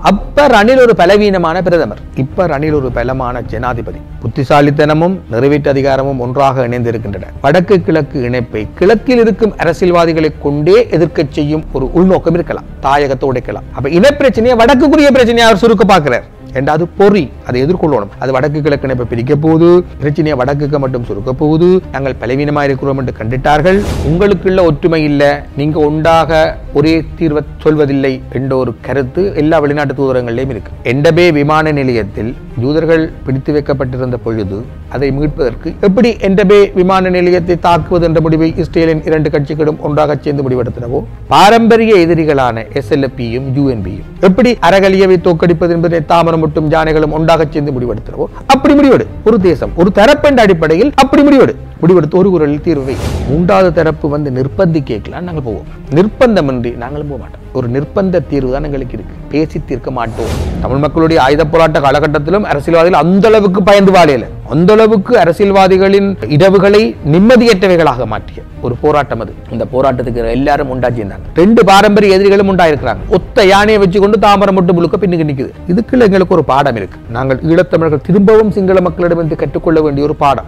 அப்ப ரணில் ஒரு பலவீனமான பிரதமர் இப்ப ரணில் ஒரு பலமான ஜனாதிபதி புத்திசாலித்தனமும் நிறைவேற்று அதிகாரமும் ஒன்றாக இணைந்திருக்கின்றன வடக்கு கிழக்கு இணைப்பை கிழக்கில் இருக்கும் அரசியல்வாதிகளை கொண்டே எதிர்க்கச் செய்யும் ஒரு உள்நோக்கம் இருக்கலாம் தாயகத்தை உடைக்கலாம் அப்ப இனப்பிரச்சனையை வடக்குக்குரிய பிரச்சனையை அவர் சுருக்க பார்க்கிறார் என்றா அது பொறி அதை எதிர்கொள்ளணும் அது வடக்கு கிழக்கு இணைப்பை பிரிக்க போகுது பிரச்சனையை வடக்குக்கு மட்டும் சுருக்க போகுது நாங்கள் பலவீனமாக இருக்கிறோம் என்று கண்டிட்டார்கள் உங்களுக்குள்ள ஒற்றுமை இல்லை நீங்க ஒன்றாக ஒரே தீர்வை சொல்வதில்லை என்ற ஒரு கருத்து எல்லா வெளிநாட்டு தூதரங்களிலும் இருக்கு எண்டபே விமான நிலையத்தில் யூதர்கள் பிடித்து வைக்கப்பட்டிருந்த பொழுது அதை மீட்பதற்கு எப்படி எண்டபே விமான நிலையத்தை தாக்குவது என்ற முடிவை இஸ்ரேலின் இரண்டு கட்சிகளும் ஒன்றாக சேர்ந்து முடிவெடுத்தனவோ பாரம்பரிய எதிரிகளான எஸ்எல்பியும் யூஎன்பியும் எப்படி அரகலியவை தோற்கடிப்பது என்பதை தாமரம் மட்டும் ஜானைகளும் ஒன்றாக சேர்ந்து முடிவெடுத்தனவோ அப்படி முடிவெடு ஒரு தேசம் ஒரு தரப்பென்ற அடிப்படையில் அப்படி முடிவெடு முடிவெடுத்து ஒரு குரலில் தீர்வை மூன்றாவது தரப்பு வந்து நிர்பந்தி கேட்கலாம் நாங்கள் போவோம் நிர்பந்தமின்றி நாங்களும் போக மாட்டோம் ஒரு நிர்பந்த தீர்வு தான் எங்களுக்கு இருக்கு பேசி தீர்க்க மாட்டோம் தமிழ் மக்களுடைய ஆயுத போராட்ட காலகட்டத்திலும் அரசியல்வாதிகள் அந்த அளவுக்கு பயந்து வாழையில அந்த அளவுக்கு அரசியல்வாதிகளின் இரவுகளை நிம்மதியற்றவைகளாக மாற்றிய ஒரு போராட்டம் அது இந்த போராட்டத்துக்கு எல்லாரும் உண்டாச்சிருந்தாங்க ரெண்டு பாரம்பரிய எதிரிகளும் உண்டாயிருக்கிறாங்க ஒத்த யானையை வச்சுக்கொண்டு தாமரம் மட்டும் முழுக்க பின்னுக்கு நிக்குது இதுக்குள்ள எங்களுக்கு ஒரு பாடம் இருக்கு நாங்கள் ஈழத்தமிழர்கள் திரும்பவும் சிங்கள மக்களிடமிருந்து கற்றுக்கொள்ள வேண்டிய ஒரு பாடம்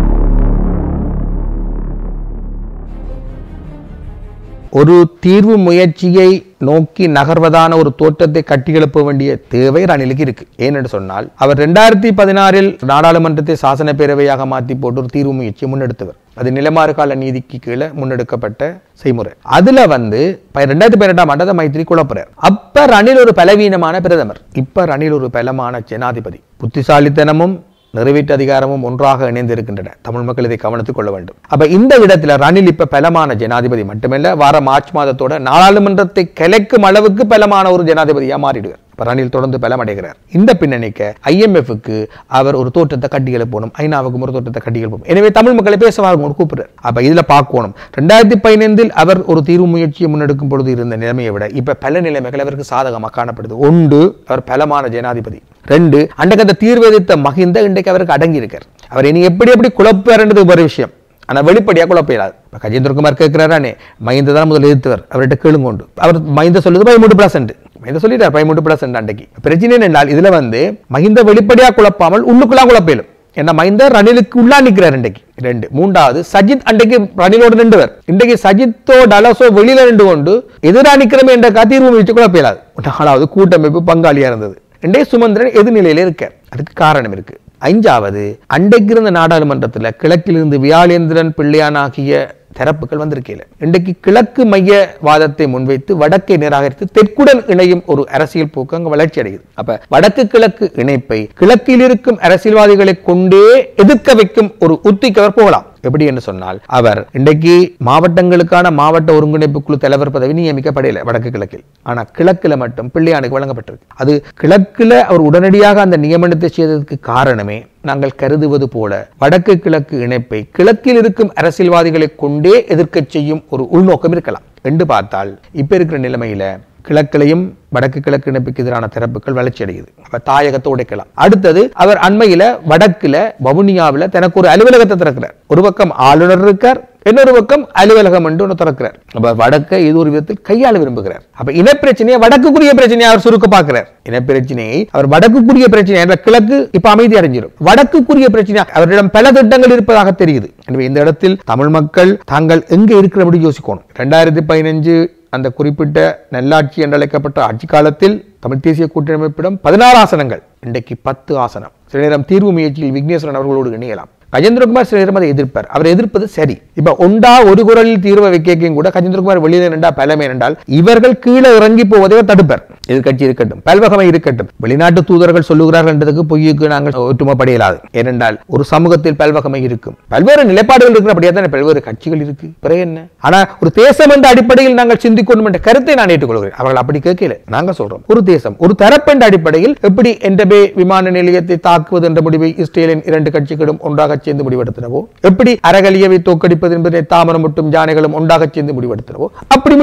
ஒரு தீர்வு முயற்சியை நோக்கி நகர்வதான ஒரு தோற்றத்தை கட்டியெழுப்ப வேண்டிய தேவை ரணிலுக்கு இருக்கு ஏனென்று சொன்னால் அவர் ரெண்டாயிரத்தி பதினாறில் நாடாளுமன்றத்தை சாசன பேரவையாக மாற்றி போட்டு ஒரு தீர்வு முயற்சியை முன்னெடுத்தவர் அது நிலமாறு கால நீதிக்கு கீழே முன்னெடுக்கப்பட்ட செய்முறை அதுல வந்து ப- ரெண்டாயிரத்தி பதினெட்டாம் ஆண்டு அதை மைத்திரி குழப்புறார் அப்ப ரணில் ஒரு பலவீனமான பிரதமர் இப்ப ரணில் ஒரு பலமான ஜனாதிபதி புத்திசாலித்தனமும் நிறைவேற்று அதிகாரமும் ஒன்றாக இணைந்திருக்கின்றன தமிழ் மக்கள் இதை கவனித்துக் கொள்ள வேண்டும் அப்ப இந்த இடத்துல ரணில் இப்ப பலமான ஜனாதிபதி மட்டுமல்ல வார மார்ச் மாதத்தோட நாடாளுமன்றத்தை கலைக்கும் அளவுக்கு பலமான ஒரு ஜனாதிபதியா மாறிடுவார் இப்ப ரணில் தொடர்ந்து பலமடைகிறார் இந்த பின்னணிக்க ஐஎம்எஃப்க்கு அவர் ஒரு தோற்றத்தை கட்டி எழுப்பணும் ஐநாவுக்கும் ஒரு தோற்றத்தை கட்டி எழுப்பணும் எனவே தமிழ் மக்களை பேச வாங்க கூப்பிடுறார் அப்ப இதுல பார்க்கணும் ரெண்டாயிரத்தி பதினைந்தில் அவர் ஒரு தீர்வு முயற்சியை முன்னெடுக்கும் பொழுது இருந்த நிலைமையை விட இப்ப பல நிலைமைகள் அவருக்கு சாதகமாக காணப்படுது ஒன்று அவர் பலமான ஜனாதிபதி ரெண்டு அன்றைக்கு அந்த தீர்வு எதிர்த்த மகிந்த இன்றைக்கு அவருக்கு அடங்கி இருக்கார் அவர் இனி எப்படி எப்படி குழப்பாருன்றது ஒரு விஷயம் ஆனா வெளிப்படையா குழப்பையிலாது இப்ப கஜேந்திரகுமார் கேட்கிறாரானே மஹிந்த தான் முதல்ல எதிர்த்தவர் அவர்கிட்ட கேளுங்கொண்டு அவர் மஹிந்த சொல்லுது பதிமூன்று பர்சன்ட் மஹிந்த சொல்லிட்டார் பதிமூன்று பர்சன்ட் அன்றைக்கு பிரச்சனை என்னென்றால் இதுல வந்து மஹிந்த வெளிப்படையா குழப்பாமல் உள்ளுக்குள்ளா குழப்பையிலும் என்ன மைந்த ரணிலுக்கு உள்ளா நிக்கிறார் இன்றைக்கு ரெண்டு மூன்றாவது சஜித் அன்றைக்கு ரணிலோடு நின்றுவர் இன்றைக்கு சஜித்தோ டலசோ வெளியில நின்று கொண்டு எதிரா நிக்கிறமே என்ற தீர்வு முயற்சி குழப்பையிலாது நாலாவது கூட்டமைப்பு பங்காளியா இருந்தது இன்றைய சுமந்திரன் எதிர்நிலையில இருக்கார் அதுக்கு காரணம் இருக்கு ஐந்தாவது அன்றைக்கு இருந்த நாடாளுமன்றத்துல கிழக்கிலிருந்து வியாழேந்திரன் பிள்ளையானாகிய தரப்புகள் வந்திருக்கையில இன்றைக்கு கிழக்கு மைய வாதத்தை முன்வைத்து வடக்கை நிராகரித்து தெற்குடன் இணையும் ஒரு அரசியல் போக்கு அங்க வளர்ச்சி அடையுது அப்ப வடக்கு கிழக்கு இணைப்பை கிழக்கில் இருக்கும் அரசியல்வாதிகளை கொண்டே எதிர்க்க வைக்கும் ஒரு உத்திக்கு அவர் போகலாம் எப்படி என்று சொன்னால் அவர் இன்றைக்கு மாவட்டங்களுக்கான மாவட்ட ஒருங்கிணைப்பு குழு தலைவர் பதவி நியமிக்கப்படவில்லை வடக்கு கிழக்கில் ஆனா கிழக்குல மட்டும் பிள்ளையானுக்கு வழங்கப்பட்டிருக்கு அது கிழக்குல அவர் உடனடியாக அந்த நியமனத்தை செய்ததற்கு காரணமே நாங்கள் கருதுவது போல வடக்கு கிழக்கு இணைப்பை கிழக்கில் இருக்கும் அரசியல்வாதிகளை கொண்டே எதிர்க்கச் செய்யும் ஒரு உள்நோக்கம் இருக்கலாம் என்று பார்த்தால் இப்ப இருக்கிற நிலைமையில கிழக்கிலையும் வடக்கு கிழக்கு இணைப்புக்கு எதிரான தரப்புகள் வளர்ச்சி அடையுது அப்ப தாயகத்தை உடைக்கலாம் அடுத்தது அவர் அண்மையில வடக்குல வவுனியாவில் தனக்கு ஒரு அலுவலகத்தை திறக்கிறார் ஒரு பக்கம் ஆளுநர் இருக்கார் இன்னொரு பக்கம் அலுவலகம் என்று ஒன்று திறக்கிறார் அப்ப வடக்கை இது ஒரு விதத்தில் கையாள விரும்புகிறார் அப்ப இனப்பிரச்சனையை வடக்குக்குரிய பிரச்சனையை அவர் சுருக்க பார்க்கிறார் இனப்பிரச்சனையை அவர் வடக்குக்குரிய பிரச்சனை என்ற கிழக்கு இப்ப அமைதி அடைஞ்சிடும் வடக்குக்குரிய பிரச்சனை அவரிடம் பல திட்டங்கள் இருப்பதாக தெரியுது எனவே இந்த இடத்தில் தமிழ் மக்கள் தாங்கள் எங்க இருக்கிறபடி யோசிக்கணும் ரெண்டாயிரத்தி பதினஞ்சு அந்த குறிப்பிட்ட நல்லாட்சி என்றழைக்கப்பட்ட ஆட்சி காலத்தில் தமிழ் தேசிய கூட்டமைப்பிடம் பதினாறு ஆசனங்கள் இன்றைக்கு பத்து ஆசனம் சில நேரம் தீர்வு முயற்சியில் விக்னேஸ்வரன் அவர்களோடு இணையலாம் கஜேந்திரகுமார் சில நேரம் அதை எதிர்ப்பார் அவர் எதிர்ப்பது சரி இப்ப ஒண்டா ஒரு குரலில் தீர்வை வைக்கையும் கூட கஜேந்திரகுமார் வெளியில நின்றா பலமே என்றால் இவர்கள் கீழே இறங்கி போவதை அவர் தடுப்பார் எதிர்கட்சி இருக்கட்டும் பல்வகமை இருக்கட்டும் வெளிநாட்டு தூதர்கள் சொல்லுகிறார்கள் என்றதுக்கு பொய்யுக்கு நாங்கள் ஒற்றுமைப்பட இயலாது ஏனென்றால் ஒரு சமூகத்தில் பல்வகமை இருக்கும் பல்வேறு நிலைப்பாடுகள் இருக்கிறபடியா தான் பல்வேறு கட்சிகள் இருக்கு பிறகு என்ன ஆனா ஒரு தேசம் என்ற அடிப்படையில் நாங்கள் சிந்திக்கணும் என்ற கருத்தை நான் ஏற்றுக்கொள்கிறேன் அவர்கள் அப்படி கேட்கல நாங்க சொல்றோம் ஒரு தேசம் ஒரு தரப்பென்ற அடிப்படையில் எப்படி என்டபே விமான நிலையத்தை தாக்குவது என்ற முடிவை இஸ்ரேலின் இரண்டு கட்சிகளும் ஒன்றாக சேர்ந்து முடிவெடுத்தனவோ எப்படி அரகலியவை தோற்கடிப்பது என்பதை தாமரம் மட்டும் ஜானைகளும் ஒன்றாக சேர்ந்து முடிவெடுத்தனவோ அப்படி முடிவெடு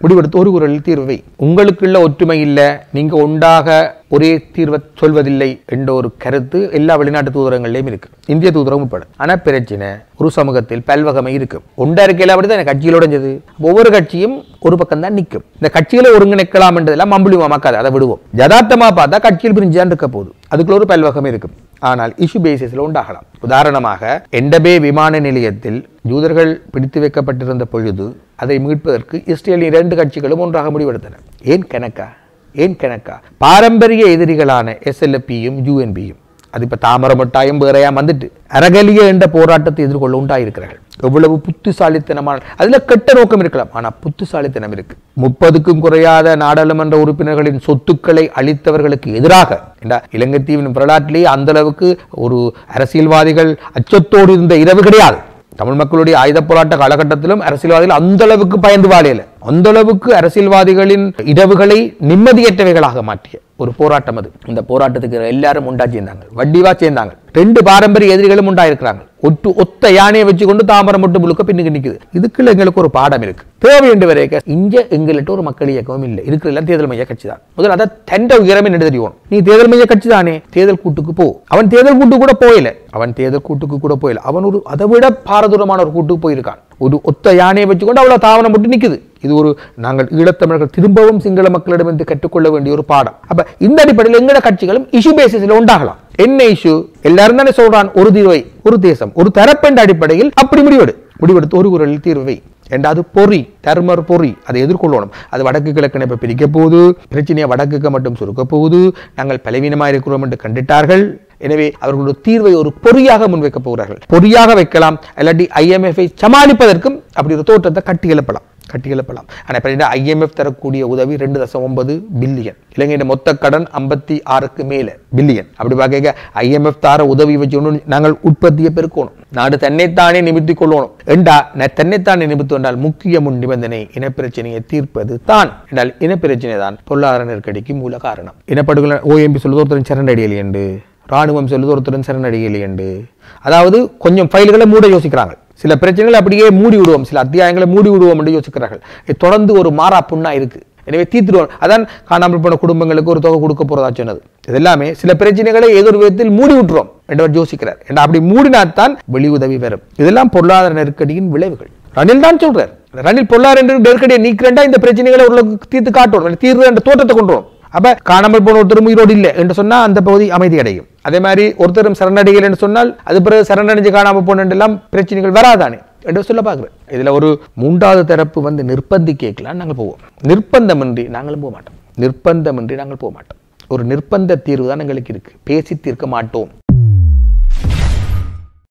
முடிவெடுத்து ஒரு குரலில் தீர்வை உங்களுக்குள்ள ஒற்றுமை இல்லை நீங்க ஒன்றாக ஒரே தீர்வை சொல்வதில்லை என்ற ஒரு கருத்து எல்லா வெளிநாட்டு தூதரங்கள்லயும் இருக்கு இந்திய தூதரம் உட்பட ஆனா பிரச்சனை ஒரு சமூகத்தில் பல்வகமை இருக்கு ஒன்றா இருக்கையில அப்படிதான் கட்சியில் உடைஞ்சது ஒவ்வொரு கட்சியும் ஒரு பக்கம் தான் நிற்கும் இந்த கட்சிகளை ஒருங்கிணைக்கலாம் என்றதெல்லாம் மம்புளி மாமாக்காது அதை விடுவோம் யதார்த்தமா பார்த்தா கட்சியில் பிரிஞ்சான் இருக்க போகுது அதுக்குள்ள ஒரு பல்வகம் இருக்கும் ஆனால் இஷ்யூ பேசிஸில் உண்டாகலாம் உதாரணமாக எண்டபே விமான நிலையத்தில் யூதர்கள் பிடித்து வைக்கப்பட்டிருந்த பொழுது அதை மீட்பதற்கு இஸ்ரேலின் இரண்டு கட்சிகளும் ஒன்றாக முடிவெடுத்தன ஏன் கணக்கா ஏன் கணக்கா பாரம்பரிய எதிரிகளான எஸ்எல்எப்பியும் யூஎன்பியும் அது இப்ப தாமரமட்டாயம் வேறையா வந்துட்டு அரகலிய என்ற போராட்டத்தை எதிர்கொள்ள உண்டாயிருக்கிறார்கள் எவ்வளவு புத்திசாலித்தனமான அதுல கெட்ட நோக்கம் இருக்கலாம் ஆனா புத்திசாலித்தனம் இருக்கு முப்பதுக்கும் குறையாத நாடாளுமன்ற உறுப்பினர்களின் சொத்துக்களை அளித்தவர்களுக்கு எதிராக ஏண்டா இலங்கை தீவின் வரலாற்றிலேயே அந்த அளவுக்கு ஒரு அரசியல்வாதிகள் அச்சத்தோடு இருந்த இரவு கிடையாது தமிழ் மக்களுடைய ஆயுத போராட்ட காலகட்டத்திலும் அரசியல்வாதிகள் அந்த அளவுக்கு பயந்து வாழையில அந்த அளவுக்கு அரசியல்வாதிகளின் இரவுகளை நிம்மதியற்றவைகளாக மாற்றிய ஒரு போராட்டம் அது இந்த போராட்டத்துக்கு எல்லாரும் உண்டா சேர்ந்தாங்க வட்டிவா சேர்ந்தாங்க ரெண்டு பாரம்பரிய எதிரிகளும் உண்டாயிருக்கிறாங்க ஒட்டு ஒத்த யானையை வச்சு கொண்டு தாமரம் மட்டும் முழுக்க பின்னுக்கு நிக்குது இதுக்குள்ள எங்களுக்கு ஒரு பாடம் இருக்கு தேவை என்று வரைக்க இங்க எங்கள்கிட்ட ஒரு மக்கள் இயக்கமும் இல்லை இருக்கிற எல்லாம் தேர்தல் மைய கட்சி தான் முதல்ல அதை தண்ட உயரம் என்று தெரியும் நீ தேர்தல் மைய கட்சி தானே தேர்தல் கூட்டுக்கு போ அவன் தேர்தல் கூட்டு கூட போயில அவன் தேர்தல் கூட்டுக்கு கூட போயில அவன் ஒரு அதை விட பாரதூரமான ஒரு கூட்டுக்கு போயிருக்கான் ஒரு ஒத்த யானையை வச்சுக்கொண்டு அவ்வளவு தாவனம் மட்டும் நிக்குது இது ஒரு நாங்கள் ஈழத்தமிழர்கள் திரும்பவும் சிங்கள மக்களிடமிருந்து கற்றுக்கொள்ள வேண்டிய ஒரு பாடம் அப்ப இந்த அடிப்படையில் எங்கட கட்சிகளும் இஷ்யூ பேசிஸ்ல உண்டாகலாம் என்ன இஷ்யூ எல்லாரும் தானே சொல்றான் ஒரு தீர்வை ஒரு தேசம் ஒரு தரப்பென்ற அடிப்படையில் அப்படி முடிவெடு முடிவெடுத்து ஒரு குரலில் தீர்வை ரெண்டாவது பொறி தர்மர் பொறி அதை எதிர்கொள்ளணும் அது வடக்கு கிழக்கு இப்ப பிரிக்க போகுது பிரச்சனையை வடக்குக்கு மட்டும் சுருக்க போகுது நாங்கள் பலவீனமா இருக்கிறோம் என்று கண்டிட்டார்கள் எனவே அவர்களுடைய தீர்வை ஒரு பொறியாக முன்வைக்க போகிறார்கள் பொறியாக வைக்கலாம் இல்லாட்டி ஐஎம்எஃப்ஐ சமாளிப்பதற்கும் அப்படி ஒரு தோற்றத்தை கட்டி எழுப்பலாம் கட்டி எழுப்பலாம் ஆனால் இப்போ ஐஎம்எஃப் தரக்கூடிய உதவி ரெண்டு தசம் ஒன்பது பில்லியன் இலங்கையின் மொத்த கடன் ஐம்பத்தி ஆறுக்கு மேலே பில்லியன் அப்படி பார்க்க ஐஎம்எஃப் தார உதவி வச்சு நாங்கள் உற்பத்தியை பெருக்கணும் நாடு தன்னைத்தானே நிமித்திக் கொள்ளணும் என்றா நான் தன்னைத்தானே நிமித்து என்றால் முக்கிய முன் நிபந்தனை இனப்பிரச்சனையை தீர்ப்பது தான் என்றால் இனப்பிரச்சனை தான் பொருளாதார நெருக்கடிக்கு மூல காரணம் இனப்படுகொலை ஓஎம்பி சொல்லுவது ஒருத்தரும் சரணடையலை என்று ராணுவம் சொல்லுவது ஒருத்தரும் சரணடையலை என்று அதாவது கொஞ்சம் ஃபைல்களை மூட யோசிக்கிறாங்க சில பிரச்சனைகளை அப்படியே மூடி விடுவோம் சில அத்தியாயங்களை மூடி விடுவோம் என்று யோசிக்கிறார்கள் இது தொடர்ந்து ஒரு மாறா புண்ணா இருக்கு எனவே தீர்த்துடுவோம் அதான் காணாமல் போன குடும்பங்களுக்கு ஒரு தொகை கொடுக்க போறதா சொன்னது இது எல்லாமே சில பிரச்சனைகளை ஏதோ ஒரு விதத்தில் மூடி விட்டுறோம் என்றவர் யோசிக்கிறார் என்று அப்படி மூடினாத்தான் வெளி உதவி வரும் இதெல்லாம் பொருளாதார நெருக்கடியின் விளைவுகள் ரணில் தான் சொல்றார் ரணில் பொருளாதார நெருக்கடியை நீக்கிறேன்டா இந்த பிரச்சனைகளை ஓரளவுக்கு தீர்த்து காட்டுவோம் தீர்வு என்ற தோற்றத்தை கொண்டு வரும் அப்ப காணாமல் போன ஒருத்தரும் உயிரோடு இல்லை என்று சொன்னா அந்த பகுதி அமைதி அடையும் அதே மாதிரி ஒருத்தரும் சரணடைகள் என்று சொன்னால் அது பிறகு சரணடைஞ்சு காணாமல் போன எல்லாம் பிரச்சனைகள் வராதானே என்று சொல்ல பார்க்குறேன் இதுல ஒரு மூன்றாவது தரப்பு வந்து நிர்பந்தி கேட்கலாம் நாங்கள் போவோம் நிர்பந்தமின்றி நாங்களும் போக மாட்டோம் நிர்பந்தமின்றி நாங்கள் போக மாட்டோம் ஒரு நிர்பந்த தீர்வு தான் எங்களுக்கு இருக்கு பேசி தீர்க்க மாட்டோம்